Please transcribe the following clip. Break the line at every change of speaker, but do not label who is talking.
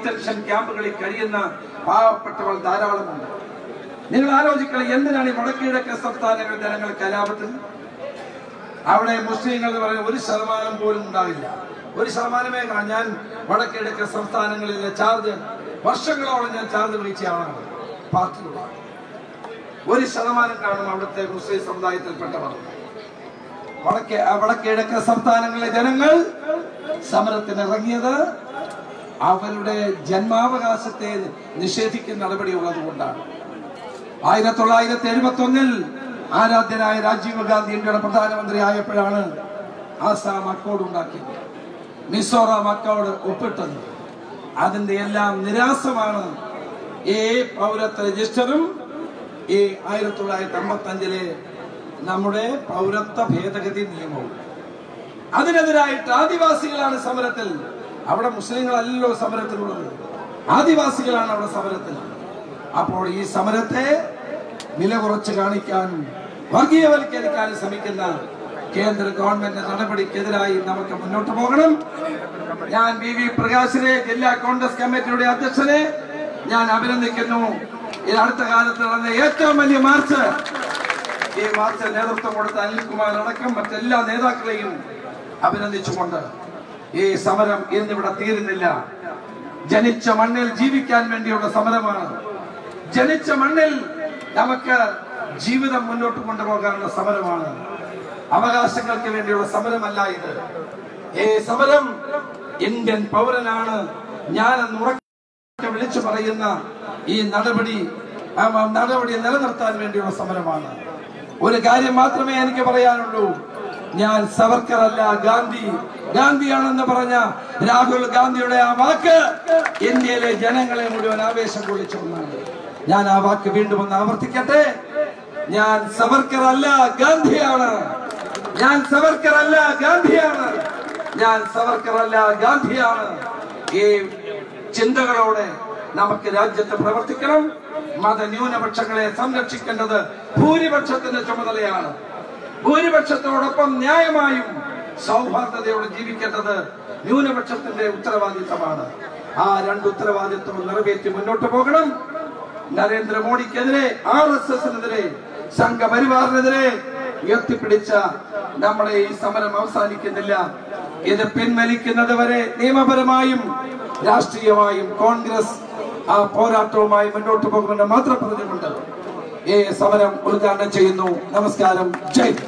Detention ക്യാമ്പുകളിൽ കഴിയുന്ന പാവപ്പെട്ടവർ ധാരാളമുണ്ട് നിങ്ങൾ ആലോചിക്കണം എന്തിനാണ് ഈ വടക്കിഴക്ക് സംസ്ഥാനങ്ങൾ ജനങ്ങൾ കലാപത്തിൽ അവിടെ മുസ്ലിങ്ങൾ എന്ന് പറയുന്ന ഒരു ശതമാനം പോലും ഉണ്ടാവില്ല ഒരു ശതമാനമേ കാണാം ഞാൻ വടക്കിഴക്ക് സംസ്ഥാനങ്ങളിലെ ചാർജ് വർഷങ്ങളോളം ഞാൻ ചാർജ് വഹിച്ച ആളാണ് പാർട്ടിയുള്ള ഒരു ശതമാനം കാണും അവിടുത്തെ മുസ്ലിം സമുദായത്തിൽപ്പെട്ടവർ വടക്കേ ആ വടക്കിഴക്ക് സംസ്ഥാനങ്ങളിലെ ജനങ്ങൾ സമരത്തിന് ഇറങ്ങിയത് അവരുടെ ജന്മാവകാശത്തെ നിഷേധിക്കുന്ന നടപടി ഉള്ളത് കൊണ്ടാണ് ആയിരത്തി തൊള്ളായിരത്തി എഴുപത്തി ഒന്നിൽ ആരാധ്യനായ രാജീവ് ഗാന്ധി ഇന്ത്യയുടെ പ്രധാനമന്ത്രി ആയപ്പോഴാണ് ആസാം അക്കോഡ് ഉണ്ടാക്കിയത് മിസോറാം അക്കോഡ് ഒപ്പിട്ടത് അതിന്റെ എല്ലാം നിരാസമാണ് ഈ പൗരത്വ രജിസ്റ്ററും ഈ ആയിരത്തി തൊള്ളായിരത്തി അമ്പത്തി അഞ്ചിലെ നമ്മുടെ പൗരത്വ ഭേദഗതി നിയമവും അതിനെതിരായിട്ട് ആദിവാസികളാണ് സമരത്തിൽ അവിടെ മുസ്ലിങ്ങളല്ലല്ലോ സമരത്തിലുള്ളത് ആദിവാസികളാണ് അവിടെ സമരത്തിൽ അപ്പോൾ ഈ സമരത്തെ വില കുറച്ച് കാണിക്കാനും വർഗീയവൽക്കരിക്കാനും ശ്രമിക്കുന്ന കേന്ദ്ര ഗവൺമെന്റ് നടപടിക്കെതിരായി നമുക്ക് മുന്നോട്ട് പോകണം ഞാൻ വി വി പ്രകാശിനെ ജില്ലാ കോൺഗ്രസ് കമ്മിറ്റിയുടെ അധ്യക്ഷനെ ഞാൻ അഭിനന്ദിക്കുന്നു ഈ അടുത്ത കാലത്ത് നടന്ന ഏറ്റവും വലിയ മാർച്ച് ഈ മാർച്ച് നേതൃത്വം കൊടുത്ത അനിൽകുമാർ അടക്കം മറ്റെല്ലാ നേതാക്കളെയും അഭിനന്ദിച്ചുകൊണ്ട് ഈ സമരം ഇന്നിവിടെ തീരുന്നില്ല ജനിച്ച മണ്ണിൽ ജീവിക്കാൻ വേണ്ടിയുള്ള സമരമാണ് ജനിച്ച മണ്ണിൽ നമുക്ക് ജീവിതം മുന്നോട്ട് കൊണ്ടുപോകാനുള്ള സമരമാണ് അവകാശങ്ങൾക്ക് വേണ്ടിയുള്ള സമരമല്ല ഇത് ഈ സമരം ഇന്ത്യൻ പൗരനാണ് ഞാനെന്ന് ഉറക്കെ വിളിച്ചു പറയുന്ന ഈ നടപടി ആ നടപടി നിലനിർത്താൻ വേണ്ടിയുള്ള സമരമാണ് ഒരു കാര്യം മാത്രമേ എനിക്ക് പറയാനുള്ളൂ ഞാൻ സവർക്കർ അല്ല ഗാന്ധി ഗാന്ധിയാണെന്ന് പറഞ്ഞ രാഹുൽ ഗാന്ധിയുടെ ആ വാക്ക് ഇന്ത്യയിലെ ജനങ്ങളെ മുഴുവൻ ആവേശം കൊള്ളിച്ച ഒന്നാണ് ഞാൻ ആ വാക്ക് വീണ്ടും ഒന്ന് ആവർത്തിക്കട്ടെ ഞാൻ സവർക്കർ അല്ല ഗാന്ധിയാണ് ഞാൻ സവർക്കർ അല്ല ഗാന്ധിയാണ് ഞാൻ സവർക്കർ അല്ല ഗാന്ധിയാണ് ഈ ചിന്തകളോടെ നമുക്ക് രാജ്യത്ത് പ്രവർത്തിക്കണം മതന്യൂനപക്ഷങ്ങളെ സംരക്ഷിക്കേണ്ടത് ഭൂരിപക്ഷത്തിന്റെ ചുമതലയാണ് ഭൂരിപക്ഷത്തോടൊപ്പം ന്യായമായും സൗഹാർദ്ദതയോടെ ജീവിക്കേണ്ടത് ന്യൂനപക്ഷത്തിന്റെ ഉത്തരവാദിത്തമാണ് ആ രണ്ട് ഉത്തരവാദിത്വം നിറവേറ്റി മുന്നോട്ട് പോകണം നരേന്ദ്രമോദിക്കെതിരെ ആർ എസ് എസിനെതിരെ സംഘപരിവാറിനെതിരെ ഉയർത്തിപ്പിടിച്ച നമ്മുടെ ഈ സമരം അവസാനിക്കുന്നില്ല ഇത് പിൻവലിക്കുന്നത് വരെ നിയമപരമായും രാഷ്ട്രീയമായും കോൺഗ്രസ് ആ പോരാട്ടവുമായി മുന്നോട്ട് പോകുമെന്ന് മാത്രം പറഞ്ഞുകൊണ്ട് ഈ സമരം ഉദ്ഘാടനം ചെയ്യുന്നു നമസ്കാരം ജയ് ഹിന്ദ്.